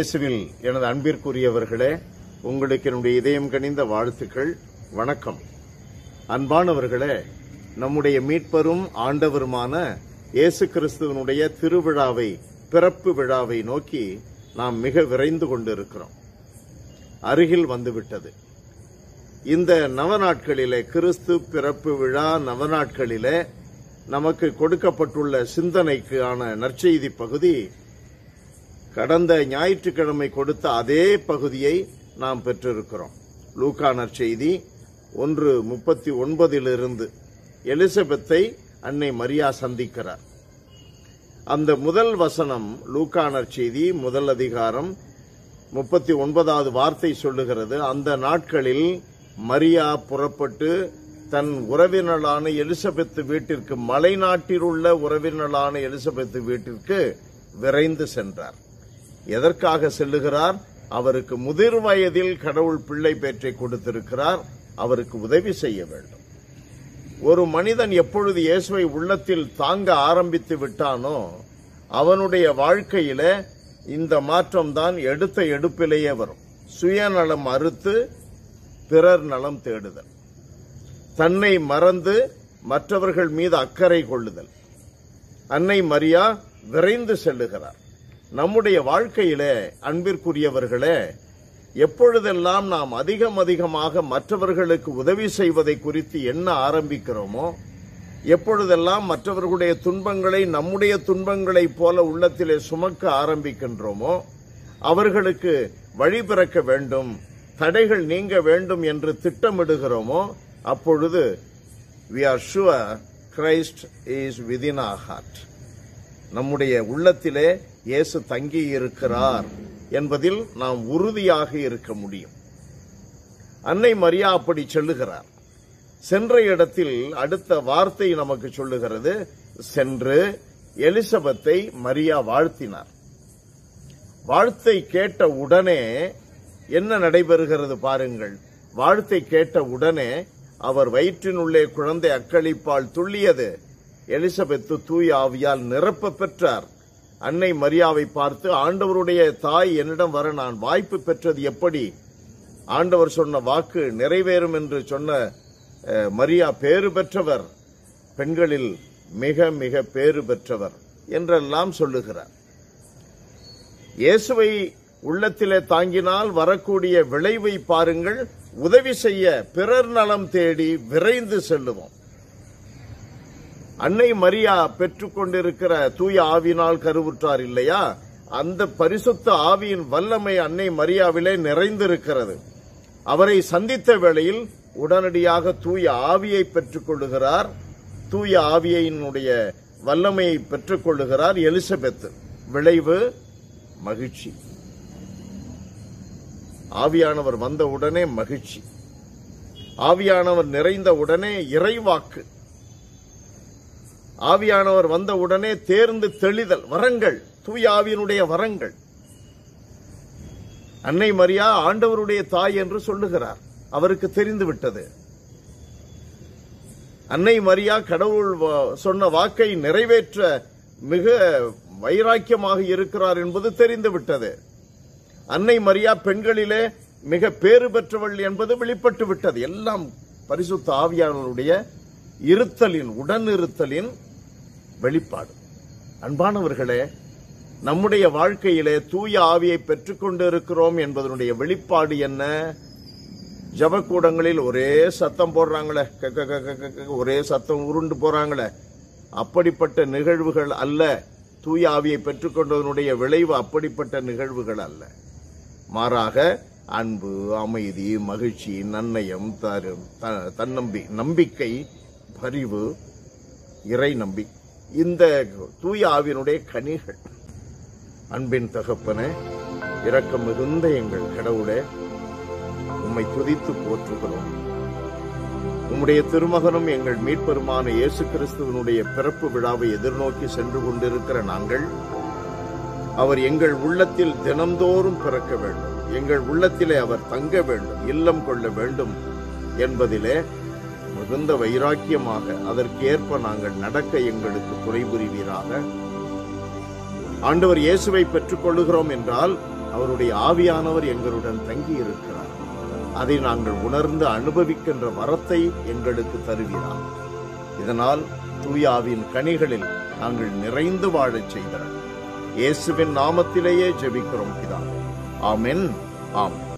இயேசுவில் எனது அன்பிற்குரியவர்களே உங்களுக்கு என்னுடைய இதயம் கனிந்த வாழ்த்துக்கள் வணக்கம் அன்பானவர்களே நம்முடைய மீட்பரும் ஆண்டவருமான இயேசு கிறிஸ்துவனுடைய திருவிழாவை பிறப்பு விழாவை நோக்கி நாம் மிக விரைந்து கொண்டிருக்கிறோம் அருகில் வந்துவிட்டது இந்த நவநாட்களிலே கிறிஸ்து பிறப்பு விழா நவநாட்களிலே நமக்கு கொடுக்கப்பட்டுள்ள சிந்தனைக்கான நற்செய்தி பகுதி கடந்த ஞாயிற்றுக்கிழமை கொடுத்த அதே பகுதியை நாம் பெற்றிருக்கிறோம் லூக்கா நற்செய்தி ஒன்று முப்பத்தி ஒன்பதிலிருந்து எலிசபெத்தை அன்னை மரியா சந்திக்கிறார் அந்த முதல் வசனம் லூக்கா நற்செய்தி முதல் அதிகாரம் முப்பத்தி ஒன்பதாவது வார்த்தை சொல்லுகிறது அந்த நாட்களில் மரியா புறப்பட்டு தன் உறவினரான எலிசபெத் வீட்டிற்கு மலைநாட்டில் உள்ள உறவினரான எலிசபெத் வீட்டிற்கு விரைந்து சென்றார் எதற்காக செல்லுகிறார் அவருக்கு முதிர் வயதில் கடவுள் பிள்ளை பேற்றை கொடுத்திருக்கிறார் அவருக்கு உதவி செய்ய வேண்டும் ஒரு மனிதன் எப்பொழுது இயேசுவை உள்ளத்தில் தாங்க ஆரம்பித்து விட்டானோ அவனுடைய வாழ்க்கையில இந்த மாற்றம் தான் எடுத்த எடுப்பிலேயே வரும் சுயநலம் அறுத்து பிறர் நலம் தேடுதல் தன்னை மறந்து மற்றவர்கள் மீது அக்கறை கொள்ளுதல் அன்னை மரியா விரைந்து செல்லுகிறார் நம்முடைய வாழ்க்கையிலே அன்பிற்குரியவர்களே எப்பொழுதெல்லாம் நாம் அதிகம் அதிகமாக மற்றவர்களுக்கு உதவி செய்வதை குறித்து எண்ண ஆரம்பிக்கிறோமோ எப்பொழுதெல்லாம் மற்றவர்களுடைய துன்பங்களை நம்முடைய துன்பங்களைப் போல உள்ளத்திலே சுமக்க ஆரம்பிக்கின்றோமோ அவர்களுக்கு வழி பிறக்க வேண்டும் தடைகள் நீங்க வேண்டும் என்று திட்டமிடுகிறோமோ அப்பொழுது we are sure Christ is within our heart நம்முடைய உள்ளத்திலே இயேசு தங்கி இருக்கிறார் என்பதில் நாம் உறுதியாக இருக்க முடியும் அன்னை மரியா அப்படி சொல்லுகிறார் சென்ற இடத்தில் அடுத்த வார்த்தை நமக்கு சொல்லுகிறது சென்று எலிசபெத்தை மரியா வாழ்த்தினார் வாழ்த்தை கேட்ட உடனே என்ன நடைபெறுகிறது பாருங்கள் வாழ்த்தை கேட்ட உடனே அவர் வயிற்றினுள்ளே குழந்தை அக்களிப்பால் துள்ளியது எலிசபெத்து தூய ஆவியால் நிரப்ப பெற்றார் அன்னை மரியாவை பார்த்து ஆண்டவருடைய தாய் என்னிடம் வர நான் வாய்ப்பு பெற்றது எப்படி ஆண்டவர் சொன்ன வாக்கு நிறைவேறும் என்று சொன்ன அஹ், மரியா பேறு பெற்றவர் பெண்களில் மிக மிக பேறு பெற்றவர் என்றெல்லாம் சொல்லுகிறார் இயேசுவை உள்ளத்திலே தாங்கினால் வரக்கூடிய விளைவை பாருங்கள் உதவி செய்ய பிறர் நலம் தேடி விரைந்து செல்லுவோம் அன்னை மரியா பெற்றுக்கொண்டிருக்கிற தூய ஆவியினால் கருவுற்றார் இல்லையா அந்த பரிசுத்த ஆவியின் வல்லமை அன்னை மரியாவிலே நிறைந்திருக்கிறது அவரை சந்தித்த வேளையில் உடனடியாக தூய ஆவியை பெற்றுக் கொள்ளுகிறார் தூய ஆவியினுடைய வல்லமையை பெற்றுக் கொள்ளுகிறார் எலிசபெத் விளைவு மகிழ்ச்சி ஆவியானவர் வந்த உடனே மகிழ்ச்சி ஆவியானவர் நிறைந்த உடனே இறைவாக்கு ஆவியானவர் வந்த உடனே தேர்ந்து தெளிதல் வரங்கள் தூய ஆவியினுடைய வரங்கள் அன்னை மரியா ஆண்டவருடைய தாய் என்று சொல்லுகிறார் அவருக்கு தெரிந்து விட்டது அன்னை மரியா கடவுள் வ- சொன்ன வாக்கை நிறைவேற்ற மிக வைராக்கியமாக இருக்கிறார் என்பது தெரிந்து விட்டது அன்னை மரியா பெண்களிலே மிக பேறு பெற்றவள் என்பது வெளிப்பட்டு விட்டது எல்லாம் பரிசுத்த ஆவியானவருடைய இருத்தலின் உடனிருத்தலின் வெளிப்பாடு அன்பானவர்களே நம்முடைய வாழ்க்கையிலே தூய ஆவியை பெற்றுக்கொண்டு இருக்கிறோம் என்பதனுடைய வெளிப்பாடு என்ன ஜபக்கூடங்களில் ஒரே சத்தம் போடுறாங்களே க- க- க- க- க- க- ஒரே சத்தம் உருண்டு போறாங்களே அப்படிப்பட்ட நிகழ்வுகள் அல்ல தூய ஆவியை பெற்றுக்கொண்டதனுடைய விளைவு அப்படிப்பட்ட நிகழ்வுகள் அல்ல மாறாக அன்பு அமைதி மகிழ்ச்சி நன்னயம் தரும் த- தன்னம்பி நம்பிக்கை பரிவு இறை நம்பி இந்த தூய ஆவியினுடைய கனிகள் அன்பின் தகப்பனே இரக்கம் மிகுந்த எங்கள் கடவுளே உம்மை துதித்து போற்றுகிறோம் உம்முடைய திருமகனும் எங்கள் மீட்பெருமான இயேசு கிறிஸ்துவனுடைய பிறப்பு விழாவை எதிர்நோக்கி சென்று கொண்டிருக்கிற நாங்கள் அவர் எங்கள் உள்ளத்தில் தினந்தோறும் பிறக்க வேண்டும் எங்கள் உள்ளத்திலே அவர் தங்க வேண்டும் இல்லம் கொள்ள வேண்டும் என்பதிலே மிகுந்த வைராக்கியமாக அதற்கேற்ப நாங்கள் நடக்க எங்களுக்கு துணை புரிவீராக ஆண்டவர் இயேசுவை பெற்றுக் கொள்ளுகிறோம் என்றால் அவருடைய ஆவியானவர் எங்களுடன் தங்கி இருக்கிறார் அதை நாங்கள் உணர்ந்து அனுபவிக்கின்ற வரத்தை எங்களுக்கு தருகிறார் இதனால் தூயாவின் கனிகளில் நாங்கள் நிறைந்து வாழச் செய்கிறார் இயேசுவின் நாமத்திலேயே ஜெபிக்கிறோம் பிதாவே ஆமென் ஆமென்